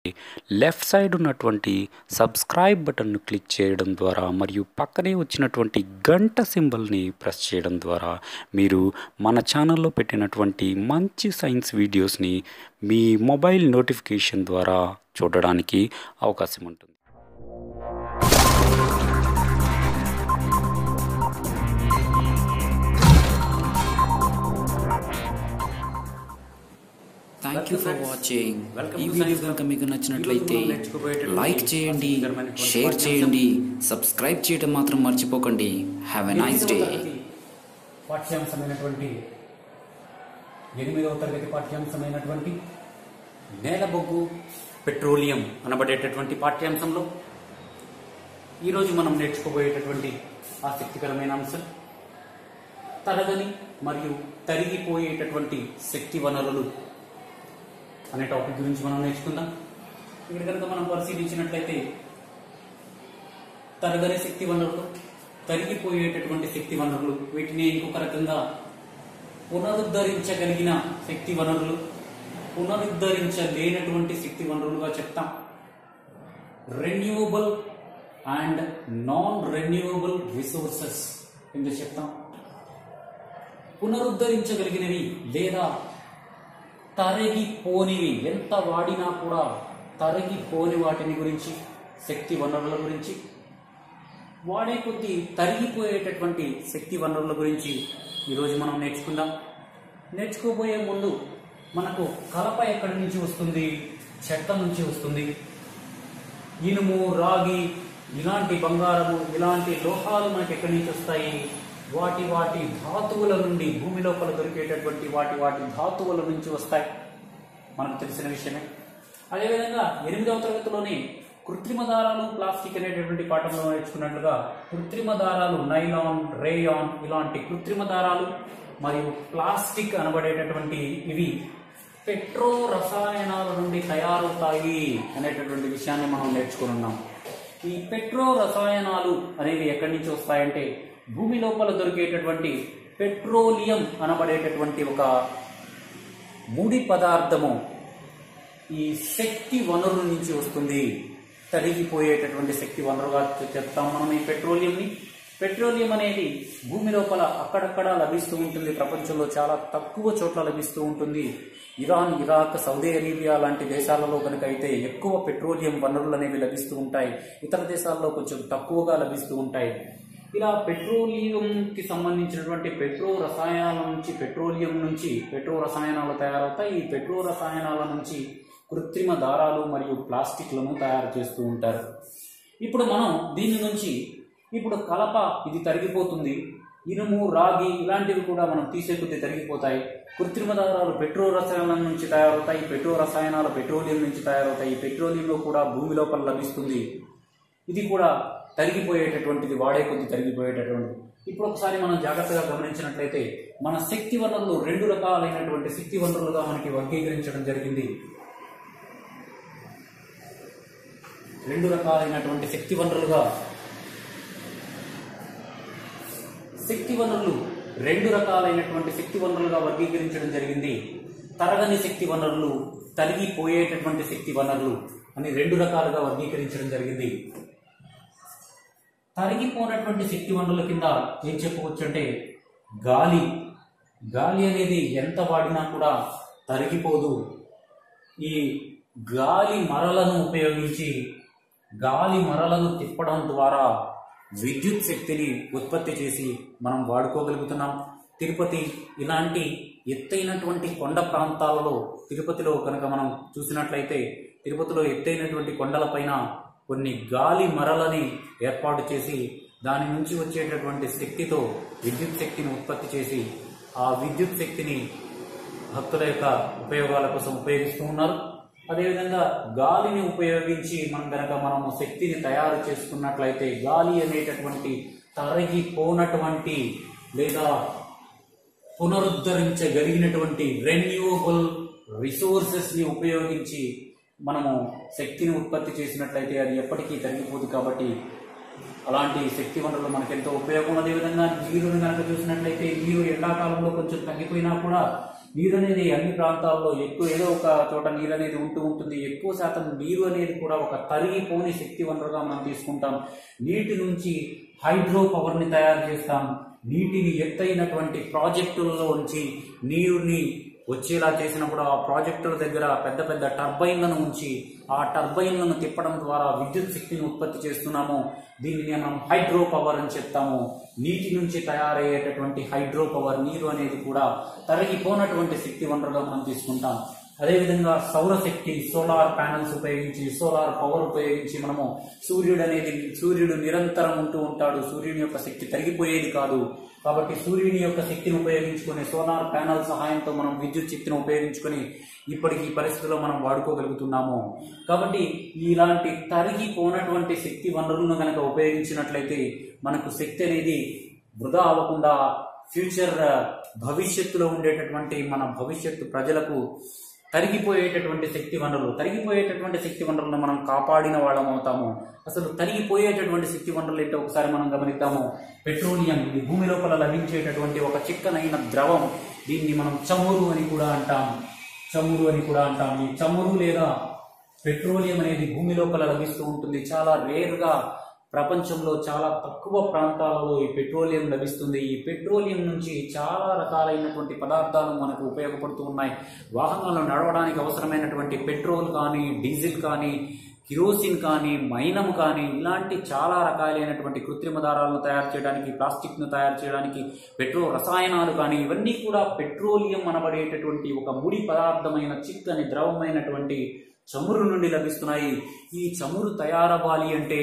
Left side ఉన్నటువంటి subscribe బటన్ను click చేయడం ద్వారా మరియు పక్కనే వచ్చినటువంటి గంట సింబల్ని ప్రెస్ చేయడం ద్వారా మీరు మన ఛానల్లో పెట్టినటువంటి మంచి సైన్స్ వీడియోస్ని మీ మొబైల్ నోటిఫికేషన్ ద్వారా చూడడానికి అవకాశం ఉంటుంది thank you for watching Welcome ఈ to వీడియో Science కనుక Club. మీకు నచ్చినట్లయితే ఈరోజు మనం నేర్చుకోబోయేటటువంటి లైక్ చేయండి ఆసక్తికరమైనటువంటి షేర్ పాఠ్యాంశం. చేయండి సబ్స్క్రైబ్ చేయడం మాత్రం మర్చిపోకండి హ్యావ్ ఎ నైస్ డే ఎనిమిదవ తరగతి పాఠ్యాంశమైనటువంటి ఎనిమిదవ తరగతి పాఠ్యాంశమైనటువంటి నేల బొగ్గు పెట్రోలియం అనబడేటటువంటి పాఠ్యాంశంలో ఈరోజు మనం నేర్చుకోబోయేటటువంటి ఆసక్తికరమైన అంశం తరగని మరియు తరిగిపోయేటటువంటి శక్తి వనరులు అనే టాపిక్ గురించి మనం నేర్చుకుందాం ఇక్కడ కనుక మనం పరిశీలించినట్లయితే తరగని శక్తి వనరులు తరిగిపోయేటటువంటి శక్తి వనరులు వీటిని ఇంకొక రకంగా పునరుద్ధరించగలిగిన శక్తి వనరులు పునరుద్ధరించలేనటువంటి శక్తి వనరులుగా చెప్తాం renewable and non renewable resources కింద చెప్తాం పునరుద్ధరించగలిగినవి లేదా తరిగిపోనివి ఎంత వాడినా కూడా తరిగిపోని వాటిని గురించి శక్తి వనరుల గురించి వాడే కొద్దీ తరిగిపోయేటటువంటి శక్తి వనరుల గురించి ఈరోజు మనం నేర్చుకుందాం నేర్చుకోబోయే ముందు మనకు కలప ఎక్కడి నుంచి వస్తుంది చెట్ల నుంచి వస్తుంది ఇనుము రాగి ఇలాంటి బంగారము ఇలాంటి లోహాలు మనకి ఎక్కడి నుంచి వస్తాయి వాటి వాటి ధాతువుల నుండి భూమి లోపల దొరికేటటువంటి వాటి వాటి ధాతువుల నుంచి వస్తాయి మనకు తెలిసిన విషయమే అదేవిధంగా ఎనిమిదవ తరగతిలోనే కృత్రిమ దారాలు ప్లాస్టిక్ అనేటటువంటి పాఠంలో నేర్చుకున్నట్లుగా కృత్రిమ దారాలు నైలాన్ రేయాన్ ఇలాంటి కృత్రిమ దారాలు మరియు ప్లాస్టిక్ అనబడేటటువంటి ఇవి పెట్రో రసాయనాల నుండి తయారవుతాయి అనేటటువంటి విషయాన్ని మనం నేర్చుకుని ఉన్నాం ఈ పెట్రో రసాయనాలు అనేవి ఎక్కడి నుంచి వస్తాయంటే భూమి లోపల దొరికేటటువంటి పెట్రోలియం అనబడేటటువంటి ఒక ముడి పదార్థము ఈ శక్తి వనరు నుంచి వస్తుంది తరిగిపోయేటటువంటి శక్తి వనరుగా చె- చెప్తాం మనం ఈ పెట్రోలియంని పెట్రోలియం అనేది భూమి లోపల అక్కడక్కడ లభిస్తూ ఉంటుంది ప్రపంచంలో చాలా తక్కువ చోట్ల లభిస్తూ ఉంటుంది ఇరాన్ ఇరాక్ సౌదీ అరేబియా లాంటి దేశాలలో కనుక అయితే ఎక్కువ పెట్రోలియం వనరులు అనేవి లభిస్తూ ఉంటాయి ఇతర దేశాల్లో కొంచెం తక్కువగా లభిస్తూ ఉంటాయి ఇలా పెట్రోలియంకి సంబంధించినటువంటి పెట్రో రసాయనాల నుంచి పెట్రోలియం నుంచి పెట్రో రసాయనాలు తయారవుతాయి ఈ పెట్రో రసాయనాల నుంచి కృత్రిమ దారాలు మరియు ప్లాస్టిక్లను తయారు చేస్తూ ఉంటారు ఇప్పుడు మనం దీని నుంచి ఇప్పుడు కలప ఇది తరిగిపోతుంది ఇనుము రాగి ఇలాంటివి కూడా మనం తీసే కొద్దీ తరిగిపోతాయి కృత్రిమ దారాలు పెట్రో రసాయనాల నుంచి తయారవుతాయి పెట్రో రసాయనాలు పెట్రోలియం నుంచి తయారవుతాయి ఈ పెట్రోలియంలో కూడా భూమి లోపల లభిస్తుంది ఇది కూడా తరిగిపోయేటటువంటిది వాడే కొద్ది తరిగిపోయేటటువంటిది ఇప్పుడు ఒకసారి మనం జాగ్రత్తగా గమనించినట్లయితే మన శక్తి వనరులు రెండు రకాలైనటువంటి శక్తి వనరులుగా మనకి వర్గీకరించడం జరిగింది రెండు రకాలైనటువంటి శక్తి వనరులుగా శక్తి వనరులు రెండు రకాలైనటువంటి శక్తి వనరులుగా వర్గీకరించడం జరిగింది తరగని శక్తి వనరులు తరిగిపోయేటటువంటి శక్తి వనరులు అని రెండు రకాలుగా వర్గీకరించడం జరిగింది తరిగిపోనటువంటి శక్తి వనరుల కింద ఏం చెప్పవచ్చు అంటే గాలి గాలి అనేది ఎంత వాడినా కూడా తరిగిపోదు ఈ గాలి మరలను ఉపయోగించి గాలి మరలను తిప్పడం ద్వారా విద్యుత్ శక్తిని ఉత్పత్తి చేసి మనం వాడుకోగలుగుతున్నాం తిరుపతి ఇలాంటి ఎత్తైనటువంటి కొండ ప్రాంతాలలో తిరుపతిలో కనుక మనం చూసినట్లయితే తిరుపతిలో ఎత్తైనటువంటి కొండలపైన కొన్ని గాలి మరలని ఏర్పాటు చేసి దాని నుంచి వచ్చేటటువంటి శక్తితో విద్యుత్ శక్తిని ఉత్పత్తి చేసి ఆ విద్యుత్ శక్తిని భక్తుల యొక్క ఉపయోగాల కోసం ఉపయోగిస్తూ ఉన్నారు అదేవిధంగా గాలిని ఉపయోగించి మనం గనక మనము శక్తిని తయారు చేసుకున్నట్లయితే గాలి అనేటటువంటి తరిగిపోనటువంటి లేదా పునరుద్ధరించగలిగినటువంటి రెన్యూవబుల్ రిసోర్సెస్ ని ఉపయోగించి మనము శక్తిని ఉత్పత్తి చేసినట్లయితే అది ఎప్పటికీ తగ్గిపోదు కాబట్టి అలాంటి శక్తి వనరులు మనకు ఎంతో ఉపయోగం అదేవిధంగా నీరుని కనుక చూసినట్లయితే నీరు ఎండాకాలంలో కొంచెం తగ్గిపోయినా కూడా నీరు అనేది అన్ని ప్రాంతాల్లో ఎక్కువ ఏదో ఒక చోట నీరు అనేది ఉంటూ ఉంటుంది ఎక్కువ శాతం నీరు అనేది కూడా ఒక తరిగిపోని శక్తి వనరుగా మనం తీసుకుంటాం నీటి నుంచి హైడ్రో పవర్ని తయారు చేస్తాం నీటిని ఎత్తైనటువంటి ప్రాజెక్టులలో ఉంచి నీరుని వచ్చేలా చేసినప్పుడు ఆ ప్రాజెక్టుల దగ్గర పెద్ద పెద్ద టర్బైన్లను ఉంచి ఆ టర్బైన్లను తిప్పడం ద్వారా విద్యుత్ శక్తిని ఉత్పత్తి చేస్తున్నాము దీనిని మనం హైడ్రో పవర్ అని చెప్తాము నీటి నుంచి తయారయ్యేటటువంటి హైడ్రో పవర్ నీరు అనేది కూడా తరిగిపోనటువంటి శక్తి వనరుగా మనం తీసుకుంటాం అదేవిధంగా సౌరశక్తి సోలార్ ప్యానల్స్ ఉపయోగించి సోలార్ పవర్ ఉపయోగించి మనము సూర్యుడు అనేది సూర్యుడు నిరంతరం ఉంటూ ఉంటాడు సూర్యుని యొక్క శక్తి తరిగిపోయేది కాదు కాబట్టి సూర్యుని యొక్క శక్తిని ఉపయోగించుకొని సోలార్ ప్యానల్ సహాయంతో మనం విద్యుత్ శక్తిని ఉపయోగించుకొని ఇప్పటికి ఈ పరిస్థితిలో మనం వాడుకోగలుగుతున్నాము కాబట్టి ఇలాంటి తరిగిపోనటువంటి శక్తి వనరులను కనుక ఉపయోగించినట్లయితే మనకు శక్తి అనేది వృధా అవ్వకుండా ఫ్యూచర్ భవిష్యత్తులో ఉండేటటువంటి మన భవిష్యత్తు ప్రజలకు తరిగిపోయేటటువంటి శక్తి వనరులు తరిగిపోయేటటువంటి శక్తి వనరులను మనం కాపాడిన వాళ్ళం అవుతాము అసలు తరిగిపోయేటటువంటి శక్తి వనరులు ఏంటో ఒకసారి మనం గమనిద్దాము పెట్రోలియం ఇది భూమి లోపల లభించేటటువంటి ఒక చిక్కనైన ద్రవం దీన్ని మనం చమురు అని కూడా అంటాం చమురు అని కూడా అంటాం ఈ చమురు లేదా పెట్రోలియం అనేది భూమి లోపల లభిస్తూ ఉంటుంది చాలా రేర్గా ప్రపంచంలో చాలా తక్కువ ప్రాంతాలలో ఈ పెట్రోలియం లభిస్తుంది ఈ పెట్రోలియం నుంచి చాలా రకాలైనటువంటి పదార్థాలు మనకు ఉపయోగపడుతూ ఉన్నాయి వాహనాలు నడవడానికి అవసరమైనటువంటి పెట్రోల్ కానీ డీజిల్ కానీ కిరోసిన్ కానీ మైనం కానీ ఇలాంటి చాలా రకాలైనటువంటి కృత్రిమ దారాలను తయారు చేయడానికి ప్లాస్టిక్ను తయారు చేయడానికి పెట్రో రసాయనాలు కానీ ఇవన్నీ కూడా పెట్రోలియం అనబడేటటువంటి ఒక ముడి పదార్థమైన చిక్కని ద్రవమైనటువంటి చమురు నుండి లభిస్తున్నాయి ఈ చమురు తయారవ్వాలి అంటే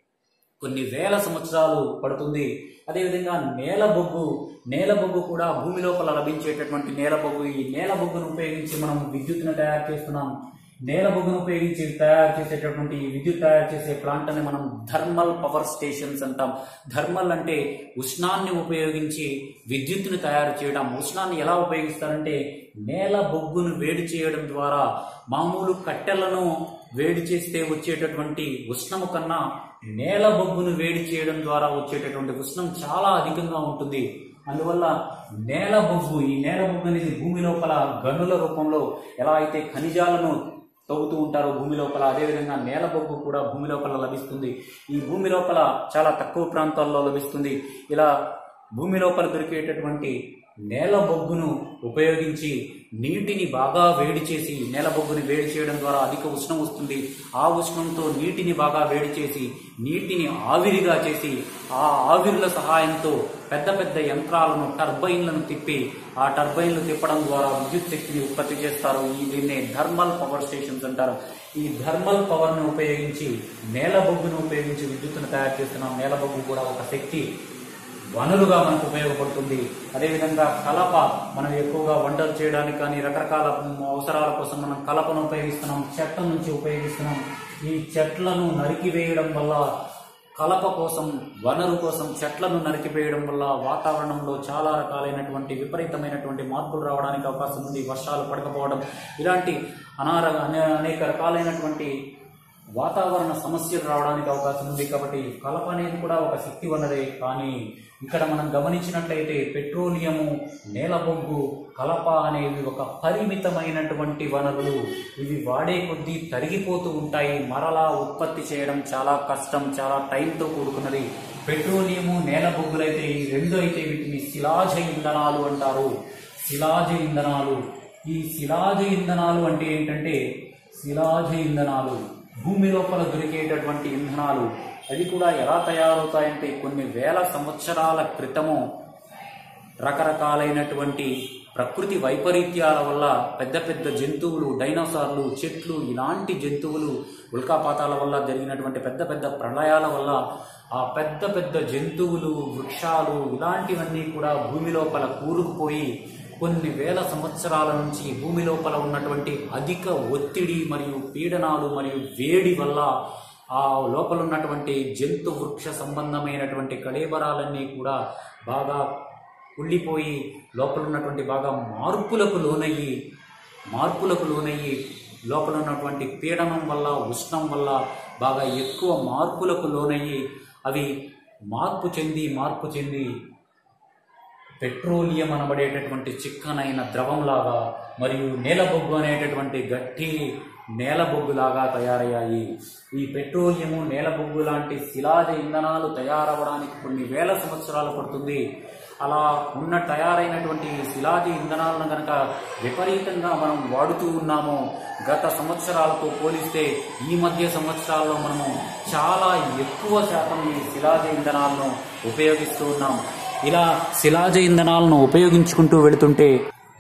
కొన్ని వేల సంవత్సరాలు పడుతుంది అదేవిధంగా నేల బొగ్గు నేల బొగ్గు కూడా భూమి లోపల లభించేటటువంటి నేల బొగ్గు ఈ నేల బొగ్గును ఉపయోగించి మనం విద్యుత్తును తయారు చేస్తున్నాం నేల బొగ్గును ఉపయోగించి తయారు చేసేటటువంటి ఈ విద్యుత్ తయారు చేసే ప్లాంట్ అని మనం థర్మల్ పవర్ స్టేషన్స్ అంటాం థర్మల్ అంటే ఉష్ణాన్ని ఉపయోగించి విద్యుత్తును తయారు చేయడం ఉష్ణాన్ని ఎలా ఉపయోగిస్తారంటే నేల బొగ్గును వేడి చేయడం ద్వారా మామూలు కట్టెలను వేడి చేస్తే వచ్చేటటువంటి ఉష్ణము కన్నా నేల బొగ్గును వేడి చేయడం ద్వారా వచ్చేటటువంటి ఉష్ణం చాలా అధికంగా ఉంటుంది అందువల్ల నేల బొగ్గు ఈ నేల బొగ్గు అనేది భూమి లోపల గనుల రూపంలో ఎలా అయితే ఖనిజాలను తవ్వుతూ ఉంటారో భూమి లోపల అదేవిధంగా నేల బొగ్గు కూడా భూమి లోపల లభిస్తుంది ఈ భూమి లోపల చాలా తక్కువ ప్రాంతాల్లో లభిస్తుంది ఇలా భూమి లోపల దొరికేటటువంటి నేల బొగ్గును ఉపయోగించి నీటిని బాగా వేడి చేసి నేల బొగ్గుని వేడి చేయడం ద్వారా అధిక ఉష్ణం వస్తుంది ఆ ఉష్ణంతో నీటిని బాగా వేడి చేసి నీటిని ఆవిరిగా చేసి ఆ ఆవిరుల సహాయంతో పెద్ద పెద్ద యంత్రాలను టర్బైన్లను తిప్పి ఆ టర్బైన్లు తిప్పడం ద్వారా విద్యుత్ శక్తిని ఉత్పత్తి చేస్తారు ఈ దీన్నే థర్మల్ పవర్ స్టేషన్స్ అంటారు ఈ థర్మల్ పవర్ ను ఉపయోగించి నేల బొగ్గును ఉపయోగించి విద్యుత్తును తయారు చేస్తున్నాం నేల బొగ్గు కూడా ఒక శక్తి వనరుగా మనకు ఉపయోగపడుతుంది అదేవిధంగా కలప మనం ఎక్కువగా వంటలు చేయడానికి కానీ రకరకాల అవసరాల కోసం మనం కలపను ఉపయోగిస్తున్నాం చెట్ల నుంచి ఉపయోగిస్తున్నాం ఈ చెట్లను నరికివేయడం వల్ల కలప కోసం వనరు కోసం చెట్లను నరికివేయడం వల్ల వాతావరణంలో చాలా రకాలైనటువంటి విపరీతమైనటువంటి మార్పులు రావడానికి అవకాశం ఉంది వర్షాలు పడకపోవడం ఇలాంటి అనార అనే- అనేక రకాలైనటువంటి వాతావరణ సమస్యలు రావడానికి అవకాశం ఉంది కాబట్టి కలప అనేది కూడా ఒక శక్తి వనరే కానీ ఇక్కడ మనం గమనించినట్లయితే పెట్రోలియము నేల బొగ్గు కలప అనేవి ఒక పరిమితమైనటువంటి వనరులు ఇవి వాడే కొద్దీ తరిగిపోతూ ఉంటాయి మరలా ఉత్పత్తి చేయడం చాలా కష్టం చాలా టైంతో కూడుకున్నది పెట్రోలియము నేల బొగ్గులైతే ఈ రెండు అయితే వీటిని శిలాజ ఇంధనాలు అంటారు శిలాజ ఇంధనాలు ఈ శిలాజ ఇంధనాలు అంటే ఏంటంటే శిలాజ ఇంధనాలు భూమి లోపల దొరికేటటువంటి ఇంధనాలు అవి కూడా ఎలా తయారవుతాయంటే కొన్ని వేల సంవత్సరాల క్రితము రకరకాలైనటువంటి ప్రకృతి వైపరీత్యాల వల్ల పెద్ద పెద్ద జంతువులు డైనోసార్లు చెట్లు ఇలాంటి జంతువులు ఉల్కాపాతాల వల్ల జరిగినటువంటి పెద్ద పెద్ద ప్రళయాల వల్ల ఆ పెద్ద పెద్ద జంతువులు వృక్షాలు ఇలాంటివన్నీ కూడా భూమి లోపల కూరుకుపోయి కొన్ని వేల సంవత్సరాల నుంచి భూమి లోపల ఉన్నటువంటి అధిక ఒత్తిడి మరియు పీడనాలు మరియు వేడి వల్ల ఆ లోపల ఉన్నటువంటి జంతు వృక్ష సంబంధమైనటువంటి కళేబరాలన్నీ కూడా బాగా కుళ్ళిపోయి లోపల ఉన్నటువంటి బాగా మార్పులకు లోనయ్యి మార్పులకు లోనయ్యి లోపల ఉన్నటువంటి పీడనం వల్ల ఉష్ణం వల్ల బాగా ఎక్కువ మార్పులకు లోనయ్యి అవి మార్పు చెంది మార్పు చెంది పెట్రోలియం అనబడేటటువంటి చిక్కనైన ద్రవంలాగా మరియు నేలబొగ్గు అనేటటువంటి గట్టి నేలబొగ్గులాగా తయారయ్యాయి ఈ పెట్రోలియము నేలబొగ్గు లాంటి శిలాజ ఇంధనాలు తయారవడానికి కొన్ని వేల సంవత్సరాలు పడుతుంది అలా ఉన్న తయారైనటువంటి ఈ శిలాజ ఇంధనాలను కనుక విపరీతంగా మనం వాడుతూ ఉన్నామో గత సంవత్సరాలతో పోలిస్తే ఈ మధ్య సంవత్సరాల్లో మనము చాలా ఎక్కువ శాతం ఈ శిలాజ ఇంధనాలను ఉపయోగిస్తూ ఉన్నాం ఇలా శిలాజ ఇంధనాలను ఉపయోగించుకుంటూ వెళుతుంటే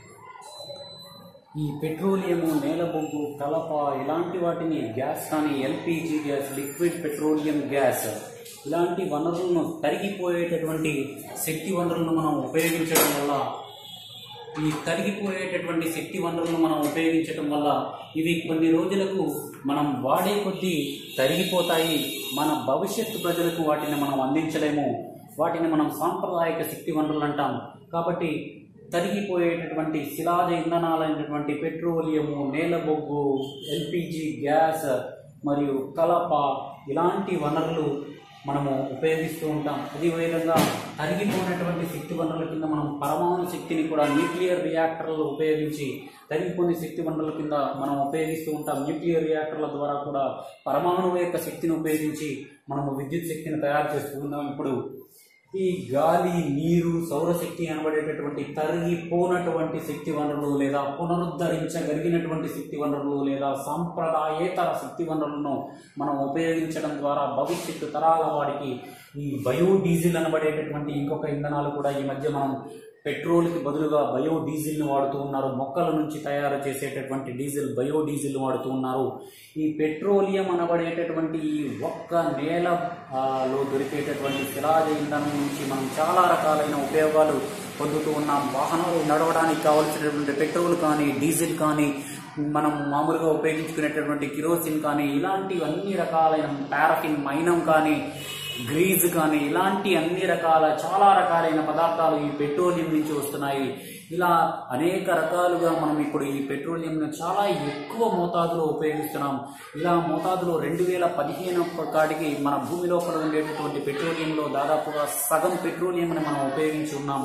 ఈ పెట్రోలియము నేలబొగ్గు కలప ఇలాంటి వాటిని గ్యాస్ కానీ LPG gas liquid petroleum gas ఇలాంటి వనరులను తరిగిపోయేటటువంటి శక్తి వనరులను మనం ఉపయోగించడం వల్ల ఈ తరిగిపోయేటటువంటి శక్తి వనరులను మనం ఉపయోగించడం వల్ల ఇవి కొన్ని రోజులకు మనం వాడే కొద్దీ తరిగిపోతాయి మన భవిష్యత్తు ప్రజలకు వాటిని మనం అందించలేము వాటిని మనం సాంప్రదాయక శక్తి వనరులు అంటాం కాబట్టి తరిగిపోయేటటువంటి శిలాజ ఇంధనాలైనటువంటి పెట్రోలియము నేలబొగ్గు ఎల్పిజి గ్యాస్ మరియు కలప ఇలాంటి వనరులు మనము ఉపయోగిస్తూ ఉంటాం అదేవిధంగా తరిగిపోయినటువంటి శక్తి వనరుల కింద మనం పరమాణు శక్తిని కూడా న్యూక్లియర్ రియాక్టర్లు ఉపయోగించి తరిగిపోయిన శక్తి వనరుల కింద మనం ఉపయోగిస్తూ ఉంటాం న్యూక్లియర్ రియాక్టర్ల ద్వారా కూడా పరమాణువు యొక్క శక్తిని ఉపయోగించి మనము విద్యుత్ శక్తిని తయారు చేస్తూ ఉన్నాం ఇప్పుడు ఈ గాలి నీరు సౌరశక్తి అనబడేటటువంటి తరిగిపోనటువంటి శక్తి వనరులు లేదా పునరుద్ధరించగలిగినటువంటి శక్తి వనరులు లేదా సాంప్రదాయేతర శక్తి వనరులను మనం ఉపయోగించడం ద్వారా భవిష్యత్తు తరాల వారికి ఈ బయోడీజిల్ అనబడేటటువంటి ఇంకొక ఇంధనాలు కూడా ఈ మధ్య మనం పెట్రోల్కి బదులుగా బయో డీజిల్ని వాడుతూ ఉన్నారు మొక్కల నుంచి తయారు చేసేటటువంటి డీజిల్ బయో డీజిల్ వాడుతూ ఉన్నారు ఈ పెట్రోలియం అనబడేటటువంటి ఈ ఒక్క నేల ఆ, లో దొరికేటటువంటి శిలాజ ఇంధనం నుంచి మనం చాలా రకాలైన ఉపయోగాలు పొందుతూ ఉన్నాం వాహనాలు నడవడానికి కావలసినటువంటి పెట్రోల్ కానీ డీజిల్ కానీ మనం మామూలుగా ఉపయోగించుకునేటటువంటి కిరోసిన్ కానీ ఇలాంటి అన్ని రకాలైన పారఫిన్ మైనం కానీ గ్రీజ్ కానీ ఇలాంటి అన్ని రకాల చాలా రకాలైన పదార్థాలు ఈ పెట్రోలియం నుంచి వస్తున్నాయి ఇలా అనేక రకాలుగా మనం ఇప్పుడు ఈ పెట్రోలియంను చాలా ఎక్కువ మోతాదులో ఉపయోగిస్తున్నాం ఇలా మోతాదులో రెండు వేల పదిహేను కాడికి మన భూమి లోపల ఉండేటటువంటి పెట్రోలియంలో దాదాపుగా సగం పెట్రోలియంని మనం ఉపయోగించి ఉన్నాం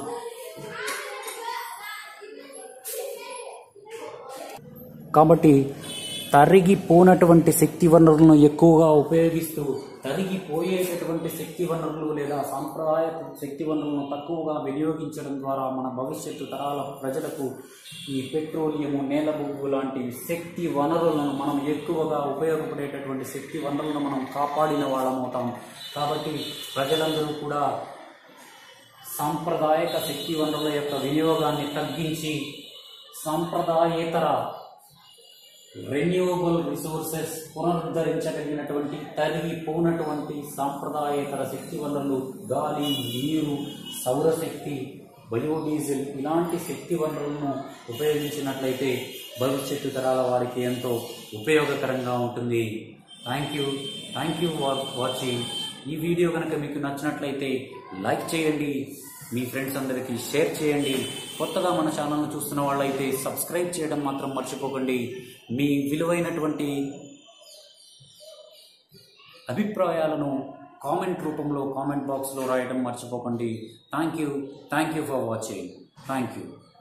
కాబట్టి తరిగిపోనటువంటి శక్తి వనరులను ఎక్కువగా ఉపయోగిస్తూ తరిగిపోయేటటువంటి శక్తి వనరులు లేదా సాంప్రదాయ శక్తి వనరులను తక్కువగా వినియోగించడం ద్వారా మన భవిష్యత్తు తరాల ప్రజలకు ఈ పెట్రోలియము నేలబొగ్గు లాంటి శక్తి వనరులను మనం ఎక్కువగా ఉపయోగపడేటటువంటి శక్తి వనరులను మనం కాపాడిన వాళ్ళమవుతాం కాబట్టి ప్రజలందరూ కూడా సాంప్రదాయక శక్తి వనరుల యొక్క వినియోగాన్ని తగ్గించి సాంప్రదాయేతర రెన్యూవబుల్ రిసోర్సెస్ పునరుద్ధరించగలిగినటువంటి తరిగిపోనటువంటి సాంప్రదాయేతర శక్తి వనరులు గాలి నీరు సౌరశక్తి బయోడీజిల్ ఇలాంటి శక్తి వనరులను ఉపయోగించినట్లయితే భవిష్యత్తు తరాల వారికి ఎంతో ఉపయోగకరంగా ఉంటుంది thank you thank you watching ఈ వీడియో కనుక మీకు నచ్చినట్లయితే లైక్ చేయండి మీ ఫ్రెండ్స్ అందరికీ షేర్ చేయండి కొత్తగా మన ఛానల్ను చూస్తున్న వాళ్ళైతే సబ్స్క్రైబ్ చేయడం మాత్రం మర్చిపోకండి మీ విలువైనటువంటి అభిప్రాయాలను కామెంట్ రూపంలో కామెంట్ బాక్స్లో రాయడం మర్చిపోకండి thank you thank you for watching thank you